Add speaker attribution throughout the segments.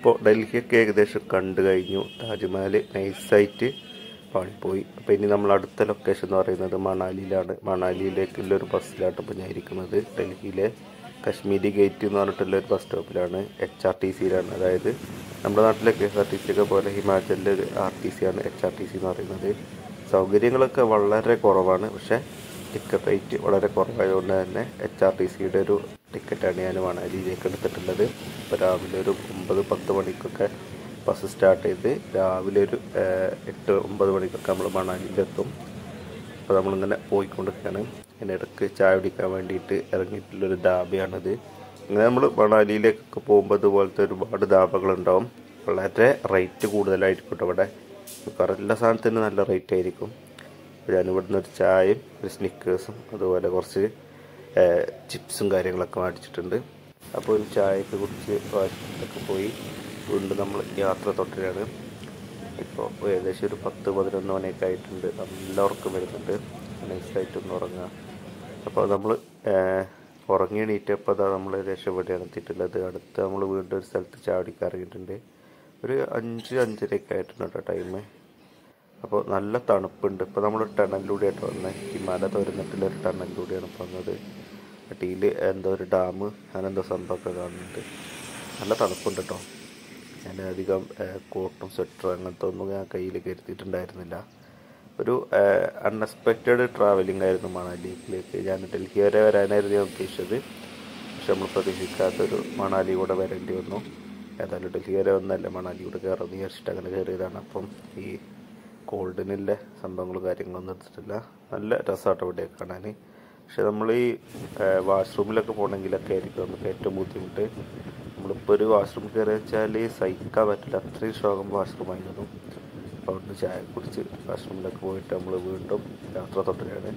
Speaker 1: അപ്പോൾ ഡൽഹിയൊക്കെ ഏകദേശം കണ്ടു കഴിഞ്ഞു താജ്മഹൽ നൈസായിട്ട് പാളിപ്പോയി അപ്പോൾ ഇനി നമ്മൾ അടുത്ത ലൊക്കേഷൻ എന്ന് പറയുന്നത് മണാലിയിലാണ് മണാലിയിലേക്കുള്ള ഒരു ബസ്സിലാണ് ഇപ്പോൾ ഞാൻ ഇരിക്കുന്നത് ഡൽഹിയിലെ കശ്മീരി ഗേറ്റ് എന്ന് പറഞ്ഞിട്ടുള്ള ഒരു ബസ് സ്റ്റോപ്പിലാണ് എച്ച് ആർ ടി സിയിലാണ് അതായത് നമ്മുടെ നാട്ടിലെ K S R T C ഒക്കെ പോലെ ഹിമാചലിലെ ഒരു ആർ ടി സി ആണ് എച്ച് ആർ ടി സി എന്ന് പറയുന്നത് സൗകര്യങ്ങളൊക്കെ വളരെ കുറവാണ് പക്ഷേ ടിക്കറ്റ് റേറ്റ് വളരെ കുറവായതുകൊണ്ട് തന്നെ എച്ച് ആർ ടി സിയുടെ ഒരു ടിക്കറ്റാണ് ഞാൻ മണാലിയിലേക്ക് എടുത്തിട്ടുള്ളത് ഇപ്പോൾ രാവിലെ ഒരു ഒമ്പത് പത്ത് മണിക്കൊക്കെ ബസ് സ്റ്റാർട്ട് ചെയ്ത് രാവിലെ ഒരു ഏഹ്, എട്ട് ഒമ്പത് മണിക്കൊക്കെ നമ്മൾ മണാലിയിലെത്തും അപ്പോൾ നമ്മളിങ്ങനെ പോയിക്കൊണ്ടിരിക്കുകയാണ് ഇങ്ങനെ ഇടയ്ക്ക് ചായ കുടിക്കാൻ വേണ്ടിയിട്ട് ഇറങ്ങിയിട്ടുള്ളൊരു ധാബയാണിത് ഇങ്ങനെ നമ്മൾ മണാലിയിലേക്കൊക്കെ പോകുമ്പോൾ ഇതുപോലത്തെ ഒരുപാട് ധാബകളുണ്ടാവും വളരെ റേറ്റ് കൂടുതലായിരിക്കും കേട്ടോ ഇവിടെ മിക്കവാറും എല്ലാ സാധനത്തിനും നല്ല റേറ്റ് ആയിരിക്കും അപ്പോൾ ഞാൻ ഇവിടുന്ന് ഒരു ചായയും ഒരു സ്നിക്കേഴ്സും അതുപോലെ കുറച്ച് ഏഹ്, ചിപ്സും കാര്യങ്ങളൊക്കെ മേടിച്ചിട്ടുണ്ട് അപ്പോൾ ഒരു ചായയൊക്കെ കുടിച്ച് വാശിയൊക്കെ പോയി വീണ്ടും നമ്മൾ യാത്ര തുടരുകയാണ് ഇപ്പോൾ ഏകദേശം ഒരു പത്ത് പതിനൊന്ന് മണിയൊക്കെ ആയിട്ടുണ്ട് നല്ല ഉറക്കം വരുന്നുണ്ട് നൈസായിട്ടൊന്ന് ഉറങ്ങുക അപ്പോൾ നമ്മൾ ഉറങ്ങി എണീറ്റപ്പോൾ അതാ നമ്മൾ ഏകദേശം ഇവിടെയാണ് എത്തിയിട്ടുള്ളത് അടുത്ത് നമ്മൾ വീണ്ടും ഒരു സ്ഥലത്ത് ചാടിക്ക് ഇറങ്ങിയിട്ടുണ്ട് ഒരു അഞ്ച് അഞ്ചരയൊക്കെ ആയിട്ടുണ്ട് കേട്ടോ ടൈം അപ്പോൾ നല്ല തണുപ്പുണ്ട് ഇപ്പോൾ നമ്മൾ ടണലിലൂടെയായിട്ട് വന്നത് ഹിമാല തുരന്നിട്ടുള്ള ഒരു ടണലിലൂടെയാണ് ഇപ്പോൾ വന്നത് അടിയിൽ എന്തോ ഒരു ഡാം അങ്ങനെന്തോ സംഭവമൊക്കെ കാണുന്നുണ്ട് നല്ല തണുപ്പുണ്ട് കേട്ടോ ഞാൻ അധികം കോട്ടും സ്വെറ്ററും അങ്ങനത്തെ ഒന്നും ഞാൻ കയ്യിൽ കരുതിയിട്ടുണ്ടായിരുന്നില്ല ഒരു അൺഎക്സ്പെക്റ്റഡ് ട്രാവലിംഗ് ആയിരുന്നു മണാലിയിലേക്ക് ഞാൻ ഡൽഹി വരെ വരാനായിരുന്നു ഞാൻ ഉദ്ദേശിച്ചത് പക്ഷെ നമ്മൾ പ്രതീക്ഷിക്കാത്തൊരു മണാലി കൂടെ വരേണ്ടി വന്നു ഏതായാലും ഡൽഹി വരെ ഒന്നല്ല മണാലി കൂടെ കയറാമെന്ന് വിചാരിച്ചിട്ട് അങ്ങനെ കയറിയതാണ് അപ്പം ഈ കോൾഡിനുള്ള സംഭവങ്ങളും കാര്യങ്ങളൊന്നും എടുത്തിട്ടില്ല നല്ല രസമാട്ടോ ഇവിടെ കാണാൻ പക്ഷെ നമ്മൾ ഈ വാഷ്റൂമിലൊക്കെ പോകണമെങ്കിലൊക്കെ ആയിരിക്കും നമുക്ക് ഏറ്റവും ബുദ്ധിമുട്ട് നമ്മളിപ്പോൾ ഒരു വാഷ്റൂം കയറി വെച്ചാൽ സഹിക്കാൻ പറ്റില്ല അത്രയും സ്ട്രോങ് വാഷ്റൂം ആയിരുന്നു അപ്പോൾ അവിടുന്ന് ചായ കുടിച്ച് വാഷ്റൂമിലൊക്കെ പോയിട്ട് നമ്മൾ വീണ്ടും യാത്ര തുടരുകയാണ്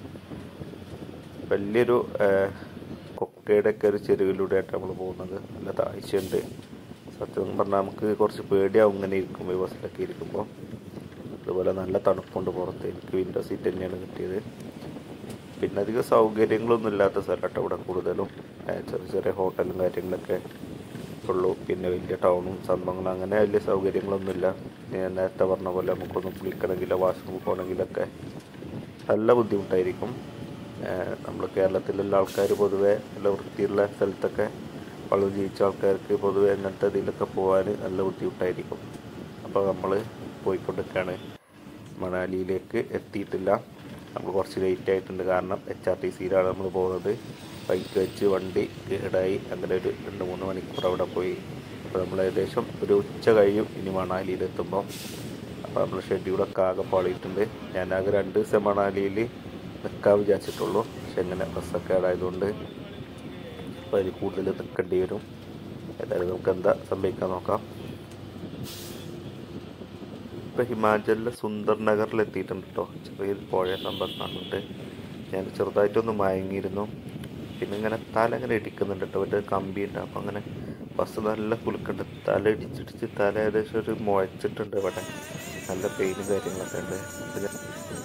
Speaker 1: വലിയൊരു കൊക്കയുടെ ഒക്കെ ഒരു ചെരുവിലൂടെയായിട്ട് നമ്മൾ പോകുന്നത് നല്ല താഴ്ചയുണ്ട് സത്യം പറഞ്ഞാൽ നമുക്ക് കുറച്ച് പേടിയാവും ഇങ്ങനെ ഇരിക്കുമ്പോൾ ഈ ബസ്സിലൊക്കെ ഇരിക്കുമ്പോൾ അതുപോലെ നല്ല തണുപ്പുണ്ട് പുറത്ത് എനിക്ക് വിൻഡോ സീറ്റ് തന്നെയാണ് കിട്ടിയത് പിന്നെ അധികം സൗകര്യങ്ങളൊന്നും ഇല്ലാത്ത സ്ഥലമാട്ടോ ഇവിടെ കൂടുതലും ഏഹ് ചെറിയ ചെറിയ ഹോട്ടലും കാര്യങ്ങളൊക്കെ ഉള്ളൂ പിന്നെ വലിയ ടൗണും സംഭവങ്ങളും അങ്ങനെ വലിയ സൗകര്യങ്ങളൊന്നുമില്ല ഞാൻ നേരത്തെ പറഞ്ഞ പോലെ നമുക്കൊന്ന് കുളിക്കണമെങ്കിലോ വാഷ്റൂമിൽ പോകണമെങ്കിലൊക്കെ നല്ല ബുദ്ധിമുട്ടായിരിക്കും നമ്മൾ കേരളത്തിലുള്ള ആൾക്കാർ പൊതുവെ നല്ല വൃത്തിയുള്ള സ്ഥലത്തൊക്കെ വളരെ ജീവിച്ച ആൾക്കാർക്ക് പൊതുവെ അങ്ങനത്തെ ഇതിലൊക്കെ പോകാൻ നല്ല ബുദ്ധിമുട്ടായിരിക്കും അപ്പോൾ നമ്മൾ പോയിക്കൊണ്ടിരിക്കുകയാണ് മണാലിയിലേക്ക് എത്തിയിട്ടില്ല നമ്മൾ കുറച്ച് ലേറ്റ് ആയിട്ടുണ്ട് കാരണം എച്ച് ആർ ടി സിയിലാണ് നമ്മൾ പോകുന്നത് ബൈക്ക് വെച്ച് വണ്ടി കേടായി അങ്ങനെ ഒരു രണ്ട് മൂന്ന് മണിക്കൂർ അവിടെ പോയി അപ്പോൾ നമ്മൾ ഏകദേശം ഒരു ഉച്ച കഴിയും ഇനി മണാലിയിലെത്തുമ്പോൾ അപ്പോൾ നമ്മൾ ഷെഡ്യൂളൊക്കെ ആകെ പാളിയിട്ടുണ്ട് ഞാനാകെ രണ്ട് ദിവസം മണാലിയിൽ നിൽക്കാൻ വിചാരിച്ചിട്ടുള്ളൂ പക്ഷെ ഇങ്ങനെ ബസ്സൊക്കെ ആയതുകൊണ്ട് അപ്പോൾ അതിൽ കൂടുതൽ നിൽക്കേണ്ടി വരും ഏതായാലും നമുക്ക് എന്താ സംഭവിക്കാൻ നോക്കാം ഇപ്പോൾ ഹിമാചലിലെ സുന്ദർ നഗറിൽ എത്തിയിട്ടുണ്ട് കേട്ടോ ചെറിയൊരു പുഴ സംഭവം കാണുന്നുണ്ട് ഞാൻ ചെറുതായിട്ടൊന്ന് മയങ്ങിയിരുന്നു പിന്നെ ഇങ്ങനെ തല ഇങ്ങനെ ഇടിക്കുന്നുണ്ട് കേട്ടോ ഒരു കമ്പി ഉണ്ട് അപ്പം അങ്ങനെ ബസ് നല്ല കുലുക്കുണ്ട് തല ഇടിച്ചിടിച്ച് തല ഏകദേശം ഒരു മുഴച്ചിട്ടുണ്ട് ഇവിടെ നല്ല പെയിനും കാര്യങ്ങളൊക്കെ ഉണ്ട് അപ്പൊ ഞാൻ-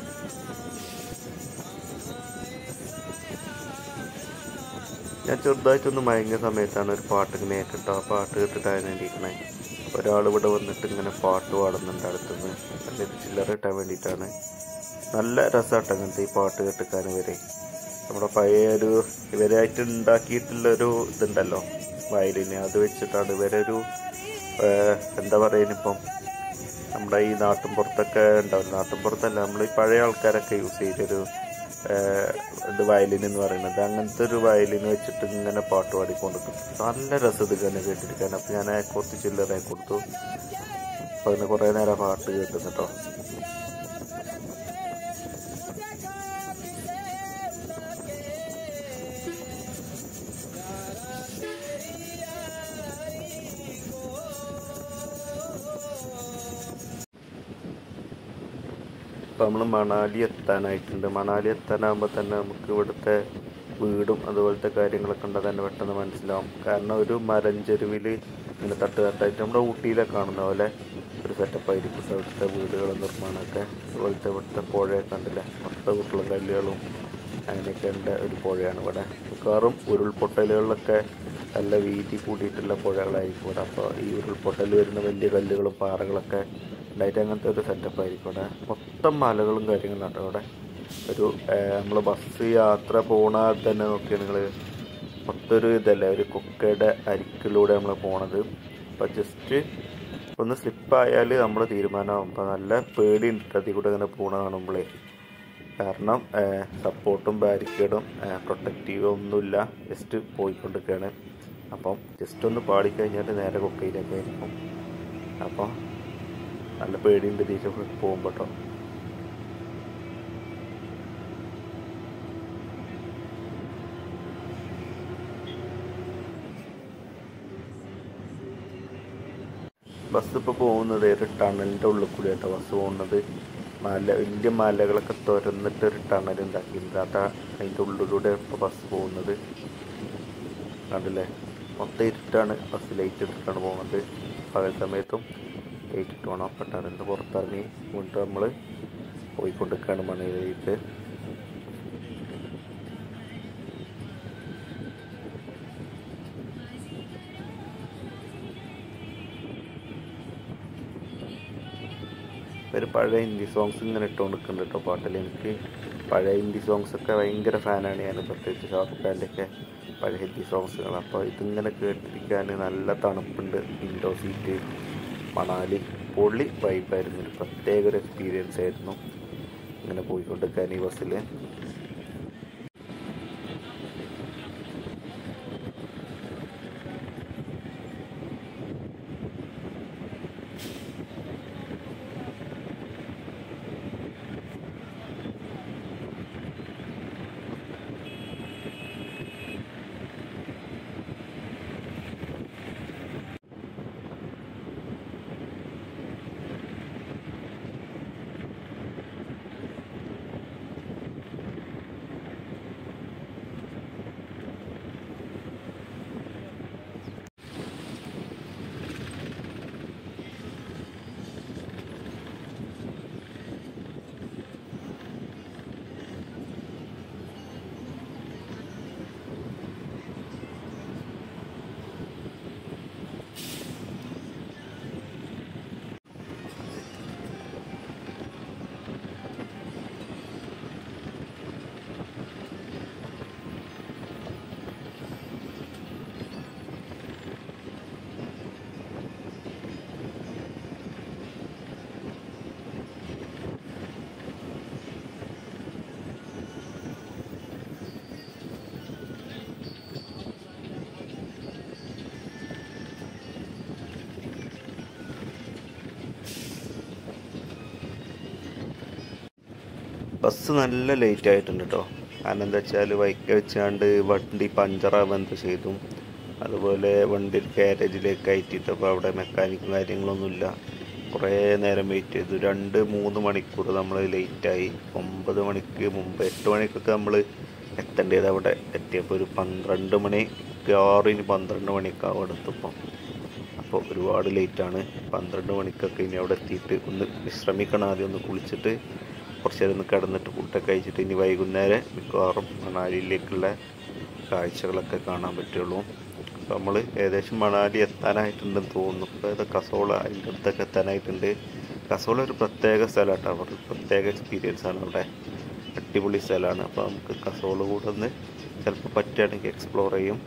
Speaker 1: ഞാൻ ചെറുതായിട്ടൊന്ന് മയങ്ങിയ സമയത്താണ് ഒരു പാട്ട് ഇങ്ങനെ കേട്ടോ ആ പാട്ട് കേട്ടിട്ടാണ് ഇരിക്കണേ ഒരാൾ ഇവിടെ വന്നിട്ട് ഇങ്ങനെ പാട്ട് പാടുന്നുണ്ട് അടുത്തുനിന്ന് നല്ലൊരു ചില്ലറ ഇട്ടാൻ വേണ്ടിയിട്ടാണ് നല്ല രസമാട്ടോ അങ്ങനത്തെ ഈ പാട്ട് കേട്ടിക്കാൻ ഇവരെ നമ്മുടെ പഴയ ഒരു ഇവരായിട്ട് ഉണ്ടാക്കിയിട്ടുള്ള ഒരു ഇതുണ്ടല്ലോ വയലിന് അത് വെച്ചിട്ടാണ് ഇവരൊരു ഏഹ്, എന്താ പറയുന്നിപ്പം നമ്മുടെ ഈ നാട്ടിൻപുറത്തൊക്കെ ഉണ്ടാവും നാട്ടിൻപുറത്തല്ല നമ്മൾ ഈ പഴയ ആൾക്കാരൊക്കെ യൂസ് ചെയ്തൊരു ഏഹ്, ഇത് വയലിൻ എന്ന് പറയുന്നത് അങ്ങനത്തെ ഒരു വയലിൻ വെച്ചിട്ട് ഇങ്ങനെ പാട്ട് പാടിക്കൊണ്ടിരിക്കും നല്ല രസം ഇത് തന്നെ കേട്ടിരിക്കാൻ അപ്പം ഞാൻ കുറച്ച് ചില്ലറ കൊടുത്തു അപ്പം അതിന് കുറേ നേരം പാട്ട് കേട്ടു കേട്ടോ ഇപ്പം നമ്മൾ മണാലി എത്താനായിട്ടുണ്ട് മണാലി എത്താനാകുമ്പോൾ തന്നെ നമുക്ക് ഇവിടുത്തെ വീടും അതുപോലത്തെ കാര്യങ്ങളൊക്കെ ഉണ്ടെന്ന് തന്നെ പെട്ടെന്ന് മനസ്സിലാവും കാരണം ഒരു മരഞ്ചെരുവിൽ ഇങ്ങനെ തട്ട് തട്ടായിട്ട് നമ്മുടെ ഊട്ടിയിലെ കാണുന്ന പോലെ ഒരു സെറ്റപ്പ് ആയിരിക്കും ഇവിടുത്തെ വീടുകളും നിർമ്മാണമൊക്കെ അതുപോലത്തെ ഇവിടുത്തെ പുഴയൊക്കെ കണ്ടില്ലേ മൊത്തം കുട്ടികളും കല്ലുകളും അങ്ങനെയൊക്കെ ഉണ്ട് ഒരു പുഴയാണ് ഇവിടെ മിക്കവാറും ഉരുൾപൊട്ടലുകളിലൊക്കെ നല്ല വീതി കൂടിയിട്ടുള്ള പുഴകളായിരിക്കും ഇവിടെ അപ്പോൾ ഈ ഉരുൾപൊട്ടൽ വരുന്ന വലിയ കല്ലുകളും പാറകളൊക്കെ ഉണ്ടായിട്ട് അങ്ങനത്തെ ഒരു സെറ്റപ്പ് ആയിരിക്കും ഇവിടെ മൊത്തം മലകളും കാര്യങ്ങളും കേട്ടോ ഇവിടെ ഒരു നമ്മൾ ബസ് യാത്ര പോണ തന്നെ നോക്കിയാൽ നിങ്ങൾ മൊത്തം ഒരു ഇതല്ലേ ഒരു കുക്കയുടെ അരിക്കിലൂടെ നമ്മൾ പോണത് അപ്പോൾ ജസ്റ്റ് ഒന്ന് സ്ലിപ്പായാൽ നമ്മൾ തീരുമാനമാകും അപ്പോൾ നല്ല പേടിയുണ്ട് അതിൽ കൂടെ ഇങ്ങനെ പോണ കാണുമ്പോഴേ കാരണം സപ്പോർട്ടും ബാരിക്കേഡും പ്രൊട്ടക്റ്റീവും ഒന്നുമില്ല ജസ്റ്റ് പോയിക്കൊണ്ടിരിക്കുകയാണ് അപ്പം ജസ്റ്റ് ഒന്ന് പാടിക്കഴിഞ്ഞാൽ നേരെ കൊക്കയിലേക്ക് ആയിരിക്കും അപ്പം നല്ല പേടിയുണ്ട് തിരിച്ച് പോകുമ്പോൾ കേട്ടോ ബസ് ഇപ്പോൾ പോകുന്നത് ഒരു ടണലിൻ്റെ ഉള്ളിൽ കൂടി കേട്ടോ ബസ് പോകുന്നത് മല വലിയ മലകളൊക്കെ തുരന്നിട്ട് ഒരു ടണൽ ഉണ്ടാക്കിയിട്ടുണ്ട് അതാ അതിൻ്റെ ഉള്ളിലൂടെ ഇപ്പോൾ ബസ് പോകുന്നത് കണ്ടില്ലേ മൊത്തം ഇരുട്ടാണ് ബസ് ലൈറ്റ് ഇട്ടിട്ടാണ് പോകുന്നത് പകൽ സമയത്തും ലൈറ്റ് ഇട്ട് വേണം അപ്പം ടണലിൻ്റെ പുറത്തിറങ്ങി വീണ്ടും നമ്മൾ പോയിക്കൊണ്ടിരിക്കുകയാണ് മണയിലേക്ക് ഒരു പഴയ ഹിന്ദി സോങ്സ് ഇങ്ങനെ ഇട്ടുകൊണ്ടിരിക്കുന്നുണ്ട് കേട്ടോ പാട്ടിൽ എനിക്ക് പഴയ ഹിന്ദി സോങ്സ് ഒക്കെ ഭയങ്കര ഫാനാണ് ഞാൻ പ്രത്യേകിച്ച് ഷാറുഖ് ഖാൻ്റെ ഒക്കെ പഴയ ഹിന്ദി സോങ്സുകൾ അപ്പോൾ ഇതിങ്ങനെ കേട്ടിരിക്കാൻ നല്ല തണുപ്പുണ്ട് വിൻഡോ സീറ്റ് മണാലി പൊള്ളി വൈബായിരുന്നു ഒരു പ്രത്യേക ഒരു എക്സ്പീരിയൻസ് ആയിരുന്നു ഇങ്ങനെ പോയിക്കൊണ്ടിരിക്കാൻ ഈ ബസ്സിൽ ബസ് നല്ല ലേറ്റ് ആയിട്ടുണ്ട് കേട്ടോ കാരണം എന്താ വെച്ചാൽ വൈക്ക വെച്ചാണ്ട് വണ്ടി പഞ്ചറാവാൻ എന്ത് ചെയ്തു അതുപോലെ വണ്ടി ഗാരേജിലേക്ക് കയറ്റിയിട്ട് അപ്പോൾ അവിടെ മെക്കാനിക്കും കാര്യങ്ങളൊന്നുമില്ല കുറേ നേരം വെയിറ്റ് ചെയ്തു രണ്ട് മൂന്ന് മണിക്കൂർ നമ്മൾ ലേറ്റായി ഒമ്പത് മണിക്ക് മുമ്പ് എട്ട് മണിക്കൊക്കെ നമ്മൾ എത്തേണ്ടത് അവിടെ എത്തിയപ്പോൾ ഒരു പന്ത്രണ്ട് മണി ആറിന് പന്ത്രണ്ട് മണിയൊക്കെ ആവും അടുത്തപ്പം അപ്പോൾ ഒരുപാട് ലേറ്റാണ് പന്ത്രണ്ട് മണിക്കൊക്കെ ഇനി അവിടെ എത്തിയിട്ട് ഒന്ന് വിശ്രമിക്കണം ആദ്യം ഒന്ന് കുളിച്ചിട്ട് കുറച്ച് നേരം ഒന്ന് കിടന്നിട്ട് ഫുഡൊക്കെ കഴിച്ചിട്ട് ഇനി വൈകുന്നേരം മിക്കവാറും മണാലിയിലേക്കുള്ള കാഴ്ചകളൊക്കെ കാണാൻ പറ്റുള്ളൂ അപ്പോൾ നമ്മൾ ഏകദേശം മണാലി എത്താനായിട്ടുണ്ടെന്ന് തോന്നുന്നു ഇപ്പോൾ ഇത് കസോള അതിൻ്റെ അടുത്തൊക്കെ എത്താനായിട്ടുണ്ട് കസോള ഒരു പ്രത്യേക സ്ഥലമാണ് അവർ പ്രത്യേക എക്സ്പീരിയൻസ് ആണ് അവിടെ അടിപൊളി സ്ഥലമാണ് അപ്പോൾ നമുക്ക് കസോള കൂടെ ഒന്ന് ചിലപ്പോൾ പറ്റുകയാണെങ്കിൽ എക്സ്പ്ലോർ ചെയ്യും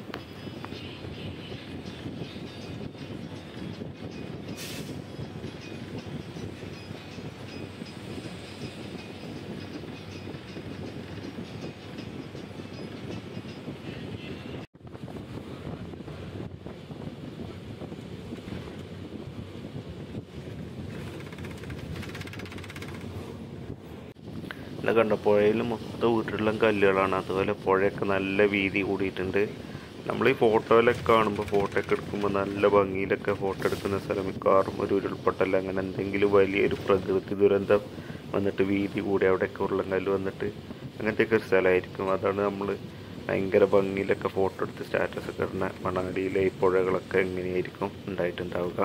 Speaker 1: പിന്നെ കണ്ട പുഴയിൽ മൊത്തം വീട്ടിലുള്ള കല്ലുകളാണ് അതുപോലെ പുഴയൊക്കെ നല്ല വീതി കൂടിയിട്ടുണ്ട് നമ്മൾ ഈ ഫോട്ടോയിലൊക്കെ കാണുമ്പോൾ ഫോട്ടോ ഒക്കെ എടുക്കുമ്പോൾ നല്ല ഭംഗിയിലൊക്കെ ഫോട്ടോ എടുക്കുന്ന സ്ഥലം മിക്കവാറും ഒരു ഉരുൾപൊട്ടൽ അങ്ങനെ എന്തെങ്കിലും വലിയൊരു പ്രകൃതി ദുരന്തം വന്നിട്ട് വീതി കൂടി അവിടെയൊക്കെ ഉരുളങ്കല്ല് വന്നിട്ട് അങ്ങനത്തെയൊക്കെ ഒരു സ്ഥലമായിരിക്കും അതാണ് നമ്മൾ ഭയങ്കര ഭംഗിയിലൊക്കെ ഫോട്ടോ എടുത്ത് സ്റ്റാറ്റസ് ഒക്കെ ഇടുന്ന മണാലിയിലെ ഈ പുഴകളൊക്കെ എങ്ങനെയായിരിക്കും ഉണ്ടായിട്ടുണ്ടാവുക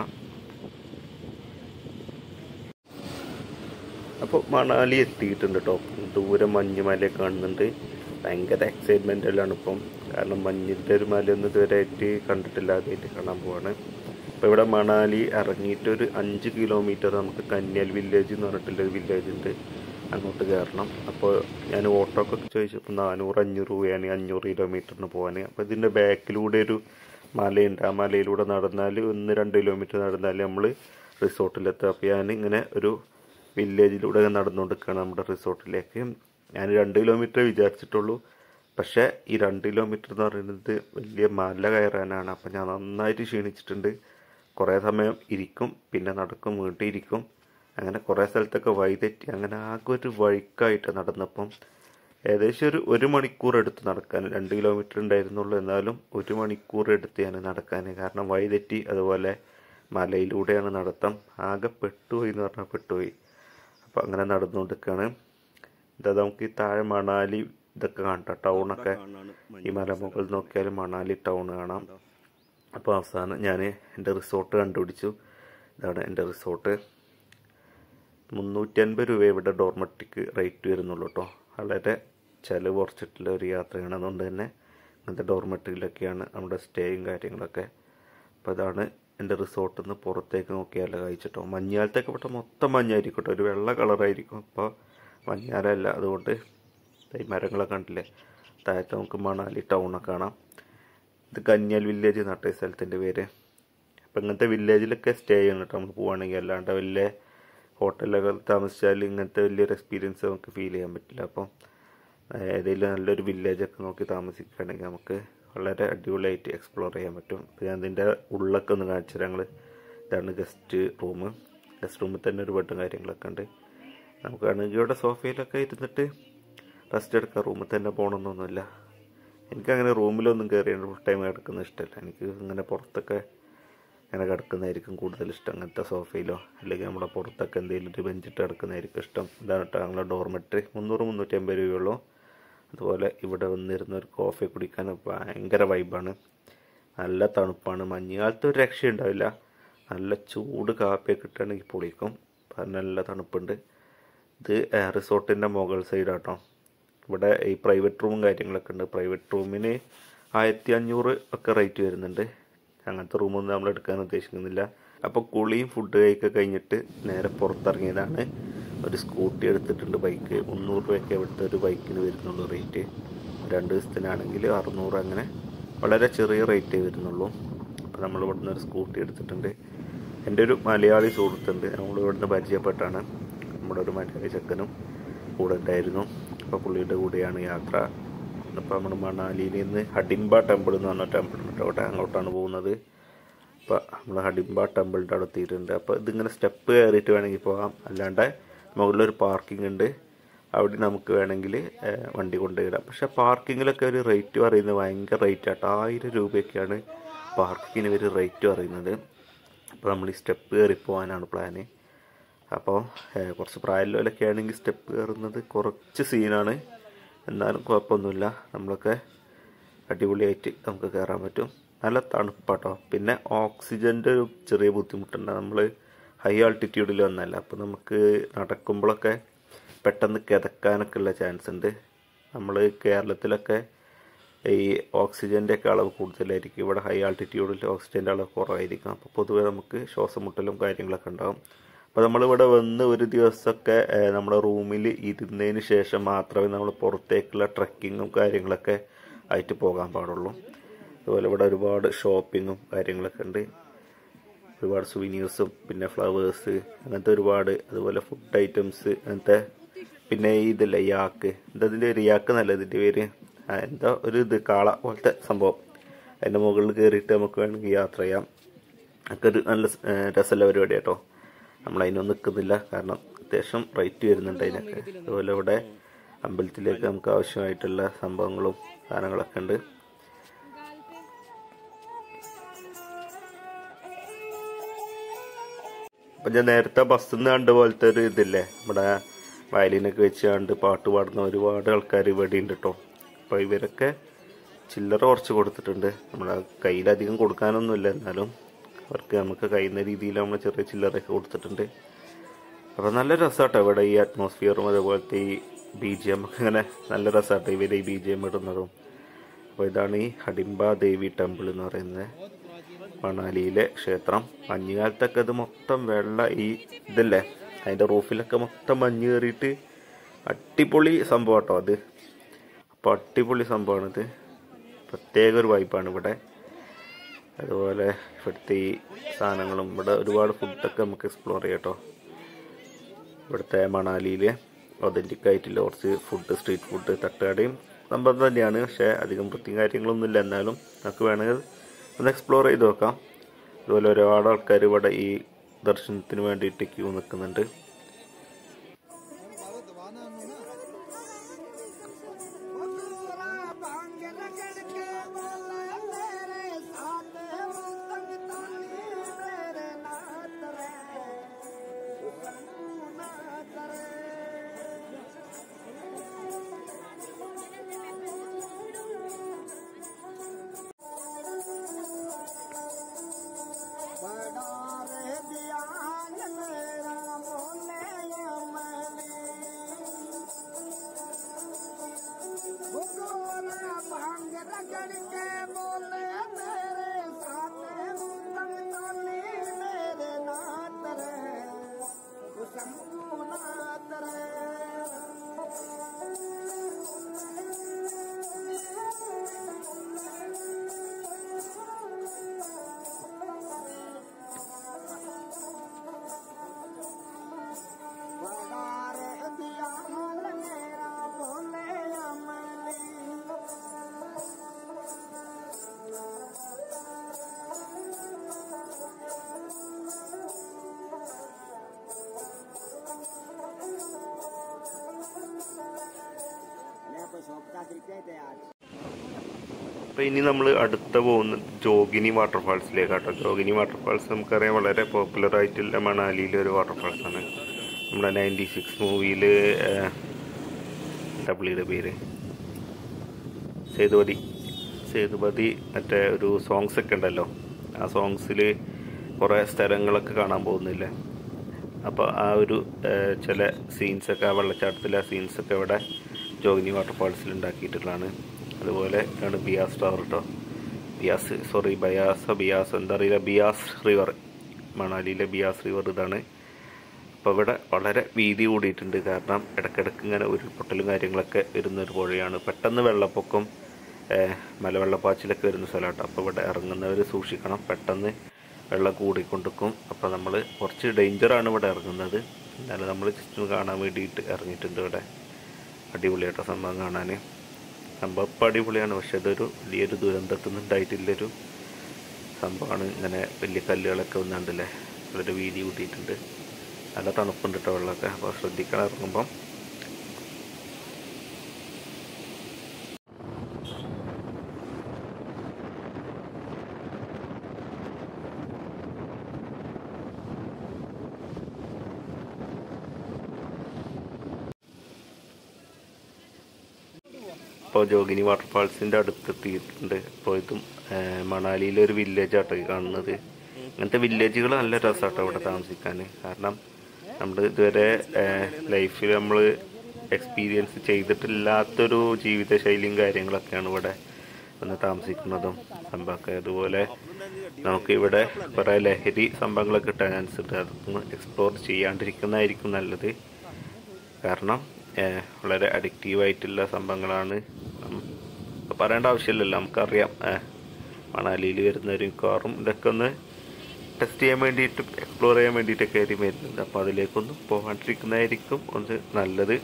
Speaker 1: അപ്പോൾ മണാലി എത്തിയിട്ടുണ്ട് കേട്ടോ ദൂരെ മഞ്ഞുമല കാണുന്നുണ്ട് ഭയങ്കര എക്സൈറ്റ്മെൻറ്റിലാണ് ഇപ്പം കാരണം മഞ്ഞിൻ്റെ ഒരു മലയൊന്നും ഇതുവരെയായിട്ട് കണ്ടിട്ടില്ല ആദ്യമായിട്ട് കാണാൻ പോവാണ് അപ്പോൾ ഇവിടെ മണാലി ഇറങ്ങിയിട്ട് ഒരു അഞ്ച് കിലോമീറ്റർ നമുക്ക് കന്യാൽ വില്ലേജ് എന്ന് പറഞ്ഞിട്ടുള്ളൊരു വില്ലേജ് ഉണ്ട് അങ്ങോട്ട് കയറണം അപ്പോൾ ഞാൻ ഓട്ടോക്കൊക്കെ ചോദിച്ചപ്പോൾ നാനൂറ് അഞ്ഞൂറ് രൂപയാണ് അഞ്ഞൂറ് കിലോമീറ്ററിന് പോകാൻ അപ്പോൾ ഇതിൻ്റെ ബാക്കിലൂടെ ഒരു മലയുണ്ട് ആ മലയിലൂടെ നടന്നാൽ ഒന്ന് രണ്ട് കിലോമീറ്റർ നടന്നാൽ നമ്മൾ റിസോർട്ടിലെത്തുക അപ്പോൾ ഞാൻ ഇങ്ങനെ ഒരു വില്ലേജിലൂടെ നടന്നുകൊണ്ടിരിക്കുകയാണ് നമ്മുടെ റിസോർട്ടിലേക്ക് ഞാൻ രണ്ട് കിലോമീറ്റർ വിചാരിച്ചിട്ടുള്ളൂ പക്ഷേ ഈ രണ്ട് കിലോമീറ്റർ എന്ന് പറയുന്നത് വലിയ മല കയറാനാണ് അപ്പം ഞാൻ നന്നായിട്ട് ക്ഷീണിച്ചിട്ടുണ്ട് കുറേ സമയം ഇരിക്കും പിന്നെ നടക്കും വീട്ടിൽ ഇരിക്കും അങ്ങനെ കുറേ സ്ഥലത്തൊക്കെ വഴിതെറ്റി അങ്ങനെ ആകെ ഒരു വഴിക്കായിട്ട് നടന്നപ്പം ഏകദേശം ഒരു ഒരു മണിക്കൂർ എടുത്ത് നടക്കാൻ രണ്ട് കിലോമീറ്റർ ഉണ്ടായിരുന്നുള്ളൂ എന്നാലും ഒരു മണിക്കൂർ എടുത്ത് ഞാൻ നടക്കാൻ കാരണം വഴിതെറ്റി അതുപോലെ മലയിലൂടെയാണ് നടത്തം ആകെ പെട്ടുപോയി എന്ന് പറഞ്ഞാൽ പെട്ടുപോയി അപ്പം അങ്ങനെ നടന്നുകൊണ്ടിരിക്കുകയാണ് ഇതാ നമുക്ക് ഈ താഴെ മണാലി ഇതൊക്കെ കാണാം ടൗണൊക്കെ ഈ മലമുകളിൽ നോക്കിയാൽ മണാലി ടൗൺ കാണാം അപ്പോൾ അവസാനം ഞാൻ എൻ്റെ റിസോർട്ട് കണ്ടുപിടിച്ചു ഇതാണ് എൻ്റെ റിസോർട്ട് മുന്നൂറ്റി അൻപത് രൂപ ഇവിടെ ഡോർമെട്രിക്ക് റേറ്റ് വരുന്നുള്ളൂ കേട്ടോ വളരെ ചിലവ് കുറച്ചിട്ടുള്ള ഒരു യാത്രയാണ് അതുകൊണ്ട് തന്നെ ഇങ്ങനത്തെ ഡോർമെട്രിയിലൊക്കെയാണ് നമ്മുടെ സ്റ്റേയും കാര്യങ്ങളൊക്കെ അപ്പോൾ അതാണ് എൻ്റെ റിസോർട്ടിൽ നിന്ന് പുറത്തേക്ക് നോക്കിയാൽ കഴിച്ചിട്ടോ മഞ്ഞാലത്തൊക്കെ ഇവിടെ മൊത്തം മഞ്ഞായിരിക്കും കേട്ടോ ഒരു വെള്ള കളറായിരിക്കും അപ്പോൾ മഞ്ഞാലല്ല അതുകൊണ്ട് ഈ മരങ്ങളൊക്കെ കണ്ടില്ലേ താഴത്ത് നമുക്ക് മണാലി ടൗണൊക്കെ കാണാം ഇത് കന്യാൽ വില്ലേജ് നട്ട ഈ സ്ഥലത്തിൻ്റെ പേര് അപ്പം ഇങ്ങനത്തെ വില്ലേജിലൊക്കെ സ്റ്റേ ചെയ്യണം കേട്ടോ നമ്മൾ പോവുകയാണെങ്കിൽ അല്ലാണ്ട് വലിയ ഹോട്ടലിലൊക്കെ താമസിച്ചാൽ ഇങ്ങനത്തെ വലിയൊരു എക്സ്പീരിയൻസ് നമുക്ക് ഫീൽ ചെയ്യാൻ പറ്റില്ല അപ്പം ഏതെങ്കിലും നല്ലൊരു വില്ലേജൊക്കെ നോക്കി താമസിക്കുകയാണെങ്കിൽ നമുക്ക് വളരെ അടിപൊളിയായിട്ട് എക്സ്പ്ലോർ ചെയ്യാൻ പറ്റും അപ്പോൾ ഞാൻ ഇതിൻ്റെ ഉള്ളൊക്കെ ഒന്ന് കാണിച്ചു ഞങ്ങൾ ഇതാണ് ഗസ്റ്റ് റൂം ഗസ്റ്റ് റൂമിൽ തന്നെ ഒരു ബെഡും കാര്യങ്ങളൊക്കെ ഉണ്ട് നമുക്ക് വേണമെങ്കിൽ ഇവിടെ സോഫയിലൊക്കെ ഇരുന്നിട്ട് റെസ്റ്റ് എടുക്കാം റൂമിൽ തന്നെ പോകണമെന്നൊന്നുമില്ല എനിക്കങ്ങനെ റൂമിലൊന്നും കയറി ഫുൾ ടൈം കിടക്കുന്ന ഇഷ്ടമല്ല എനിക്ക് ഇങ്ങനെ പുറത്തൊക്കെ ഇങ്ങനെ കിടക്കുന്നതായിരിക്കും കൂടുതൽ ഇഷ്ടം അങ്ങനത്തെ സോഫയിലോ അല്ലെങ്കിൽ നമ്മുടെ പുറത്തൊക്കെ എന്തെങ്കിലും ഒരു ബെഞ്ചിട്ട് കിടക്കുന്നതായിരിക്കും ഇഷ്ടം ഇതാണ് കേട്ടോ ഞങ്ങളുടെ ഡോർമെട്രി മുന്നൂറ് മുന്നൂറ്റി അമ്പത് രൂപയുള്ളൂ അതുപോലെ ഇവിടെ വന്നിരുന്ന ഒരു കോഫി കുടിക്കാൻ ഭയങ്കര വൈബാണ് നല്ല തണുപ്പാണ് മഞ്ഞുകാലത്ത് ഒരു രക്ഷയുണ്ടാവില്ല നല്ല ചൂട് കാപ്പിയൊക്കെ കിട്ടുകയാണെങ്കിൽ പൊളിക്കും അപ്പം നല്ല തണുപ്പുണ്ട് ഇത് റിസോർട്ടിൻ്റെ മുകൾ സൈഡാട്ടോ ഇവിടെ ഈ പ്രൈവറ്റ് റൂമും കാര്യങ്ങളൊക്കെ ഉണ്ട് പ്രൈവറ്റ് റൂമിന് ആയിരത്തി അഞ്ഞൂറ് ഒക്കെ റേറ്റ് വരുന്നുണ്ട് അങ്ങനത്തെ റൂമൊന്നും നമ്മൾ എടുക്കാൻ ഉദ്ദേശിക്കുന്നില്ല അപ്പോൾ കുളിയും ഫുഡ് കഴിക്കുക കഴിഞ്ഞിട്ട് നേരെ പുറത്തിറങ്ങിയതാണ് ഒരു സ്കൂട്ടി എടുത്തിട്ടുണ്ട് ബൈക്ക് മുന്നൂറ് രൂപയൊക്കെ ഇവിടുത്തെ ഒരു ബൈക്കിന് വരുന്നുള്ളൂ റേറ്റ് രണ്ട് ദിവസത്തിനാണെങ്കിൽ അറുന്നൂറ് അങ്ങനെ വളരെ ചെറിയ റേറ്റേ വരുന്നുള്ളൂ അപ്പോൾ നമ്മൾ ഇവിടുന്ന് ഒരു സ്കൂട്ടി എടുത്തിട്ടുണ്ട് എൻ്റെ ഒരു മലയാളി സുഹൃത്തുണ്ട് നമ്മൾ ഇവിടുന്ന് പരിചയപ്പെട്ടാണ് നമ്മുടെ ഒരു മലയാളി ചെക്കനും കൂടെ ഉണ്ടായിരുന്നു അപ്പോൾ പുള്ളിയുടെ കൂടെയാണ് യാത്ര അപ്പോൾ നമ്മൾ മണാലിയിൽ നിന്ന് ഹഡിംബ ടെമ്പിൾ എന്ന് പറഞ്ഞ ടെമ്പിൾ ഉണ്ട് അവിടെ അങ്ങോട്ടാണ് പോകുന്നത് അപ്പോൾ നമ്മൾ ഹഡിംബ ടെമ്പിളിൻ്റെ അവിടെ എത്തിയിട്ടുണ്ട് അപ്പോൾ ഇതിങ്ങനെ സ്റ്റെപ്പ് കയറിയിട്ട് വേണമെങ്കിൽ പോകാം അല്ലാണ്ട് മുകളിലൊരു പാർക്കിംഗ് ഉണ്ട് അവിടെ നമുക്ക് വേണമെങ്കിൽ ഏഹ്, വണ്ടി കൊണ്ടുപോയിടാം പക്ഷേ പാർക്കിങ്ങിലൊക്കെ ഒരു റേറ്റ് പറയുന്നത് ഭയങ്കര റേറ്റ് ആട്ടോ ആയിരം രൂപയൊക്കെയാണ് പാർക്കിങ്ങിന് ഒരു റേറ്റ് പറയുന്നത് അപ്പോൾ നമ്മൾ ഈ സ്റ്റെപ്പ് കയറി പോകാനാണ് പ്ലാന് അപ്പോൾ ഏഹ്, കുറച്ച് പ്രായമുള്ളവരൊക്കെ ആണെങ്കിൽ സ്റ്റെപ്പ് കയറുന്നത് കുറച്ച് സീനാണ് എന്നാലും കുഴപ്പമൊന്നുമില്ല നമ്മളൊക്കെ അടിപൊളിയായിട്ട് നമുക്ക് കയറാൻ പറ്റും നല്ല തണുപ്പാട്ടോ പിന്നെ ഓക്സിജൻ്റെ ഒരു ചെറിയ ബുദ്ധിമുട്ടുണ്ട് നമ്മൾ ഹൈ ആൾട്ടിറ്റ്യൂഡിൽ വന്നല്ല അപ്പോൾ നമുക്ക് നടക്കുമ്പോഴൊക്കെ പെട്ടെന്ന് കിതക്കാനൊക്കെ ഉള്ള ചാൻസ് ഉണ്ട് നമ്മൾ കേരളത്തിലൊക്കെ ഈ ഓക്സിജൻ്റെ ഒക്കെ അളവ് കൂടുതലായിരിക്കും ഇവിടെ ഹൈ ആൾട്ടിറ്റ്യൂഡിൽ ഓക്സിജൻ്റെ അളവ് കുറവായിരിക്കും അപ്പോൾ പൊതുവെ നമുക്ക് ശ്വാസം മുട്ടലും കാര്യങ്ങളൊക്കെ ഉണ്ടാകും അപ്പോൾ നമ്മളിവിടെ വന്ന് ഒരു ദിവസമൊക്കെ ഏഹ്, നമ്മുടെ റൂമിൽ ഇരുന്നതിന് ശേഷം മാത്രമേ നമ്മൾ പുറത്തേക്കുള്ള ട്രക്കിങ്ങും കാര്യങ്ങളൊക്കെ ആയിട്ട് പോകാൻ പാടുള്ളൂ അതുപോലെ ഇവിടെ ഒരുപാട് ഷോപ്പിങ്ങും കാര്യങ്ങളൊക്കെ ഉണ്ട് ഒരുപാട് സുവീനിയേഴ്സും പിന്നെ ഫ്ലവേഴ്സ് അങ്ങനത്തെ ഒരുപാട് അതുപോലെ ഫുഡ് ഐറ്റംസ് അങ്ങനത്തെ പിന്നെ ഈ ഇതില്ല യാക്ക് എന്താ ഇതിൻ്റെ ഒരു യാക്ക് എന്നല്ല ഇതിൻ്റെ പേര് ആ, എന്താ ഒരു ഇത് കാള പോലത്തെ സംഭവം അതിൻ്റെ മുകളിൽ കയറിയിട്ട് നമുക്ക് വേണമെങ്കിൽ യാത്ര ചെയ്യാം ഒക്കെ ഒരു നല്ല സ്- ഏ, രസമുള്ള പരിപാടി കേട്ടോ നമ്മൾ അതിനൊന്നും നിൽക്കുന്നില്ല കാരണം അത്യാവശ്യം റേറ്റ് വരുന്നുണ്ട് അതിനൊക്കെ അതുപോലെ ഇവിടെ അമ്പലത്തിലേക്ക് നമുക്ക് ആവശ്യമായിട്ടുള്ള സംഭവങ്ങളും സാധനങ്ങളൊക്കെ ഉണ്ട് അപ്പം ഞാൻ നേരത്തെ ബസ്സിൽ നിന്ന് കണ്ട പോലത്തെ ഒരു ഇതില്ലേ നമ്മുടെ വയലിനൊക്കെ വെച്ച് കണ്ട് പാട്ട് പാടുന്ന ഒരുപാട് ആൾക്കാർ ഇവിടെ ഉണ്ട് കേട്ടോ അപ്പോൾ ഇവരൊക്കെ ചില്ലറ കുറച്ച് കൊടുത്തിട്ടുണ്ട് നമ്മുടെ കയ്യിലധികം കൊടുക്കാനൊന്നുമില്ല എന്നാലും അവർക്ക് നമുക്ക് കഴിയുന്ന രീതിയിൽ നമ്മൾ ചെറിയ ചില്ലറയൊക്കെ കൊടുത്തിട്ടുണ്ട് അപ്പോൾ നല്ല രസമാട്ടോ ഇവിടെ ഈ അറ്റ്മോസ്ഫിയറും അതുപോലത്തെ ഈ ബി ജി എം ഒക്കെ ഇങ്ങനെ നല്ല രസമാട്ടോ ഇവർ ഈ ബി ജി എം ഇടുന്നതും അപ്പോൾ ഇതാണ് ഈ ഹഡിംബ ദേവി ടെമ്പിൾ എന്ന് പറയുന്നത് മണാലിയിലെ ക്ഷേത്രം മഞ്ഞുകാലത്തൊക്കെ ഇത് മൊത്തം വെള്ള ഈ ഇതല്ലേ അതിൻ്റെ റൂഫിലൊക്കെ മൊത്തം മഞ്ഞ് കയറിയിട്ട് അടിപൊളി സംഭവം കേട്ടോ അത് അപ്പോൾ അടിപൊളി സംഭവമാണിത് പ്രത്യേക ഒരു വൈബാണ് ഇവിടെ അതുപോലെ ഇവിടുത്തെ ഈ സാധനങ്ങളും ഇവിടെ ഒരുപാട് ഫുഡൊക്കെ നമുക്ക് എക്സ്പ്ലോർ ചെയ്യാം കേട്ടോ ഇവിടുത്തെ മണാലിയിൽ ഒതൻറ്റിക് ആയിട്ടുള്ള കുറച്ച് ഫുഡ് സ്ട്രീറ്റ് ഫുഡ് തട്ടുകടയും സംഭവം തന്നെയാണ് പക്ഷേ അധികം വൃത്തിയും കാര്യങ്ങളൊന്നും ഇല്ല എന്നാലും നമുക്ക് വേണമെങ്കിൽ ഒന്ന് എക്സ്പ്ലോർ ചെയ്ത് നോക്കാം അതുപോലെ ഒരുപാട് ആൾക്കാർ ഇവിടെ ഈ ദർശനത്തിന് വേണ്ടിയിട്ട് ക്യൂ നിൽക്കുന്നുണ്ട് അപ്പോൾ ഇനി നമ്മൾ അടുത്ത പോകുന്ന ജോഗിനി വാട്ടർഫാൾസിലേക്കാട്ടോ ജോഗിനി വാട്ടർഫാൾസ് നമുക്കറിയാം വളരെ പോപ്പുലർ ആയിട്ടുള്ള മണാലിയിലെ ഒരു വാട്ടർഫാൾസ് ആണ് നമ്മുടെ നയൻറ്റി സിക്സ് മൂവിയിൽ ഡബ്ല്യുടെ പേര് സേതുപതി സേതുപതി മറ്റേ ഒരു സോങ്സ് ഒക്കെ ഉണ്ടല്ലോ ആ സോങ്സിൽ കുറേ സ്ഥലങ്ങളൊക്കെ കാണാൻ പോകുന്നില്ലേ അപ്പോൾ ആ ഒരു ഏഹ്, ചില സീൻസൊക്കെ ആ വെള്ളച്ചാട്ടത്തിലെ ആ സീൻസൊക്കെ ഇവിടെ ജോഗിനി വാട്ടർഫാൾസിൽ ഉണ്ടാക്കിയിട്ടുള്ളതാണ് അതുപോലെ ആണ് ബിയാസ് ടവർ കേട്ടോ ബിയാസ് സോറി ബയാസ് ബിയാസ് എന്താ അറിയില്ല ബിയാസ് റിവർ മണാലിയിലെ ബിയാസ് റിവർ ഇതാണ് അപ്പോൾ ഇവിടെ വളരെ വീതി കൂടിയിട്ടുണ്ട് കാരണം ഇടയ്ക്കിടയ്ക്ക് ഇങ്ങനെ ഉരുൾപൊട്ടലും കാര്യങ്ങളൊക്കെ വരുന്ന ഒരു പുഴയാണ് പെട്ടെന്ന് വെള്ളപ്പൊക്കം ഏഹ്, മലവെള്ളപ്പാച്ചിലൊക്കെ വരുന്ന സ്ഥലമാട്ടോ അപ്പോൾ ഇവിടെ ഇറങ്ങുന്നവർ സൂക്ഷിക്കണം പെട്ടെന്ന് വെള്ളം കൂടിക്കൊണ്ടിരിക്കും അപ്പോൾ നമ്മൾ കുറച്ച് ഡേഞ്ചറാണ് ഇവിടെ ഇറങ്ങുന്നത് എന്നാലും നമ്മൾ ജസ്റ്റ് ഒന്ന് കാണാൻ വേണ്ടിയിട്ട് ഇറങ്ങിയിട്ടുണ്ട് ഇവിടെ അടിപൊളിയായിട്ടോ സംഭവം കാണാൻ സംഭവം ഇപ്പം അടിപൊളിയാണ് പക്ഷെ ഇതൊരു വലിയൊരു ദുരന്തത്തിൽ ഉണ്ടായിട്ടില്ലൊരു സംഭവമാണ് ഇങ്ങനെ വലിയ കല്ലുകളൊക്കെ വന്നുണ്ടല്ലേ വളരെ വീതി കൂട്ടിയിട്ടുണ്ട് നല്ല തണുപ്പുണ്ട് കേട്ടോ വെള്ളമൊക്കെ അപ്പോൾ ശ്രദ്ധിക്കണം ഇറങ്ങുമ്പം ഇപ്പോൾ ജോഗിനി വാട്ടർഫാൾസിൻ്റെ അടുത്തെത്തിയിട്ടുണ്ട് അപ്പോൾ ഇതും ഏഹ്, മണാലിയിലെ ഒരു വില്ലേജ് ആട്ടോ ഈ കാണുന്നത് ഇങ്ങനത്തെ വില്ലേജുകൾ നല്ല രസമാട്ടോ ഇവിടെ താമസിക്കാൻ കാരണം നമ്മൾ ഇതുവരെ ലൈഫിൽ നമ്മൾ എക്സ്പീരിയൻസ് ചെയ്തിട്ടില്ലാത്തൊരു ജീവിതശൈലിയും കാര്യങ്ങളൊക്കെയാണ് ഇവിടെ വന്ന് താമസിക്കുന്നതും സംഭവമൊക്കെ അതുപോലെ നമുക്ക് ഇവിടെ കുറേ ലഹരി സംഭവങ്ങളൊക്കെ കിട്ടാൻ ചാൻസ് ഉണ്ട് അതൊന്ന് എക്സ്പ്ലോർ ചെയ്യാണ്ടിരിക്കുന്നതായിരിക്കും നല്ലത് കാരണം ഏഹ്, വളരെ അഡിക്റ്റീവായിട്ടുള്ള സംഭവങ്ങളാണ് ഉം, ഇപ്പൊ പറയേണ്ട ആവശ്യമില്ലല്ലോ നമുക്കറിയാം ഏഹ്, മണാലിയിൽ വരുന്നവരും മിക്കവാറും ഇതൊക്കെ ഒന്ന് ടെസ്റ്റ് ചെയ്യാൻ വേണ്ടിയിട്ടും എക്സ്പ്ലോർ ചെയ്യാൻ വേണ്ടിയിട്ടൊക്കെ ആയിരിക്കും വരുന്നത് അപ്പോൾ അതിലേക്കൊന്നും പോകാണ്ടിരിക്കുന്നതായിരിക്കും ഒന്ന് നല്ലത്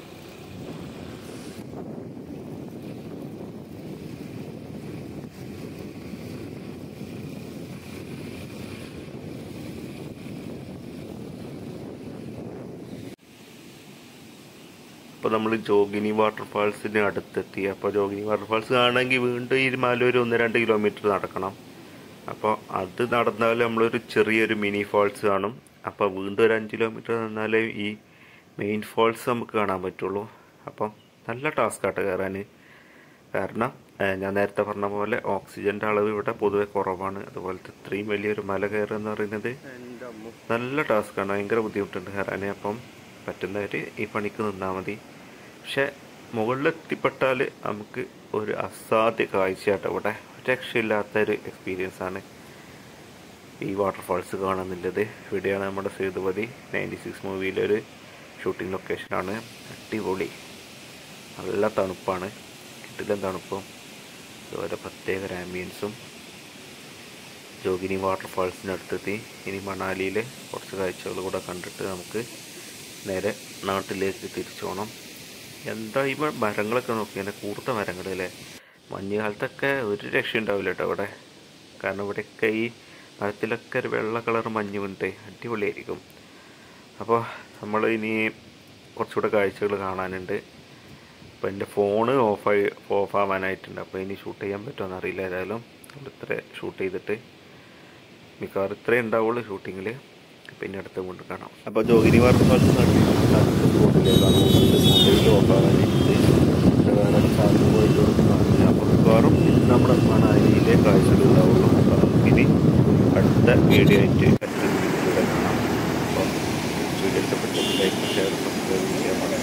Speaker 1: അപ്പോൾ നമ്മൾ ജോഗിനി വാട്ടർഫാൾസിന് അടുത്തെത്തി അപ്പോൾ ജോഗിനി വാട്ടർഫാൾസ് കാണണമെങ്കിൽ വീണ്ടും ഈ മല ഒരു ഒന്ന് രണ്ട് കിലോമീറ്റർ നടക്കണം അപ്പോൾ അത് നടന്നാൽ നമ്മളൊരു ചെറിയൊരു മിനി ഫാൾസ് കാണും അപ്പോൾ വീണ്ടും ഒരു അഞ്ച് കിലോമീറ്റർ നിന്നാലേ ഈ മെയിൻ ഫാൾസ് നമുക്ക് കാണാൻ പറ്റുള്ളൂ അപ്പം നല്ല ടാസ്ക് ആട്ടോ കയറാൻ കാരണം ഏഹ്, ഞാൻ നേരത്തെ പറഞ്ഞ പോലെ ഓക്സിജൻ്റെ അളവ് ഇവിടെ പൊതുവെ കുറവാണ് അതുപോലത്തെ ഇത്രയും വലിയൊരു മല കയറുക എന്ന് പറയുന്നത് നല്ല ടാസ്ക്കാണ് ഭയങ്കര ബുദ്ധിമുട്ടുണ്ട് കയറാൻ അപ്പം പറ്റുന്നവർ ഈ പണിക്ക് നിന്നാൽ മതി പക്ഷെ മുകളിലെത്തിപ്പെട്ടാൽ നമുക്ക് ഒരു അസാധ്യ കാഴ്ചയാട്ടോ ഇവിടെ രക്ഷയില്ലാത്തൊരു എക്സ്പീരിയൻസ് ആണ് ഈ വാട്ടർഫാൾസ് കാണുന്നുള്ളത് ഇവിടെയാണ് നമ്മുടെ സേതുപതി നയൻറ്റി സിക്സ് മൂവിയിലെ ഒരു ഷൂട്ടിംഗ് ലൊക്കേഷനാണ് അടിപൊളി നല്ല തണുപ്പാണ് കിട്ടില്ല തണുപ്പും അതുപോലെ പ്രത്യേക ഒരു ആംബിയൻസും ജോഗിനി വാട്ടർഫാൾസിൻ്റെ അടുത്തെത്തി ഇനി മണാലിയിൽ കുറച്ച് കാഴ്ചകൾ കൂടെ കണ്ടിട്ട് നമുക്ക് നേരെ നാട്ടിലേക്ക് തിരിച്ചു പോകണം എന്താ ഈ മരങ്ങളൊക്കെ നോക്കിയാൽ കൂർത്ത മരങ്ങൾ അല്ലേ മഞ്ഞുകാലത്തൊക്കെ ഒരു രക്ഷ ഉണ്ടാവില്ല കേട്ടോ ഇവിടെ കാരണം ഇവിടെയൊക്കെ ഈ മരത്തിലൊക്കെ ഒരു വെള്ള കളർ മഞ്ഞ് വീണിട്ട് അടിപൊളിയായിരിക്കും അപ്പോൾ നമ്മൾ ഇനി കുറച്ചുകൂടെ കാഴ്ചകൾ കാണാനുണ്ട് അപ്പോൾ എൻ്റെ ഫോണ് ഓഫായി ഓഫ് ആവാനായിട്ടുണ്ട് അപ്പോൾ ഇനി ഷൂട്ട് ചെയ്യാൻ പറ്റുമോ അറിയില്ല ഏതായാലും നമ്മൾ ഇത്ര ഷൂട്ട് ചെയ്തിട്ട് മിക്കവാറും ഇത്രേ ഉണ്ടാവുള്ളൂ ഷൂട്ടിങ്ങിൽ പിന്നെ അടുത്ത കൊണ്ട് കാണാം അപ്പോൾ ജോഗിനി വാട്ടർഫാൾസ് സ്പോട്ടിലേക്കാണ് മൊബൈൽ ഓഫ് ആവാനായിട്ട് വേറെ ചാർജ് പോയിട്ട് കാണില്ല അപ്പോൾ മിക്കവാറും ഇത് നമ്മുടെ മണാലിയിലെ കാഴ്ചകൾ ഉണ്ടാവുള്ളൂ അപ്പോൾ നമുക്കിനി അടുത്ത വീഡിയോ ആയിട്ട് അടുത്ത വീഡിയോയിലൂടെ കാണാം അപ്പോൾ വീഡിയോ ഇഷ്ടപ്പെട്ടു ലൈക്ക് ഷെയർ സബ്സ്ക്രൈബ് ചെയ്യാൻ മറക്കരുത്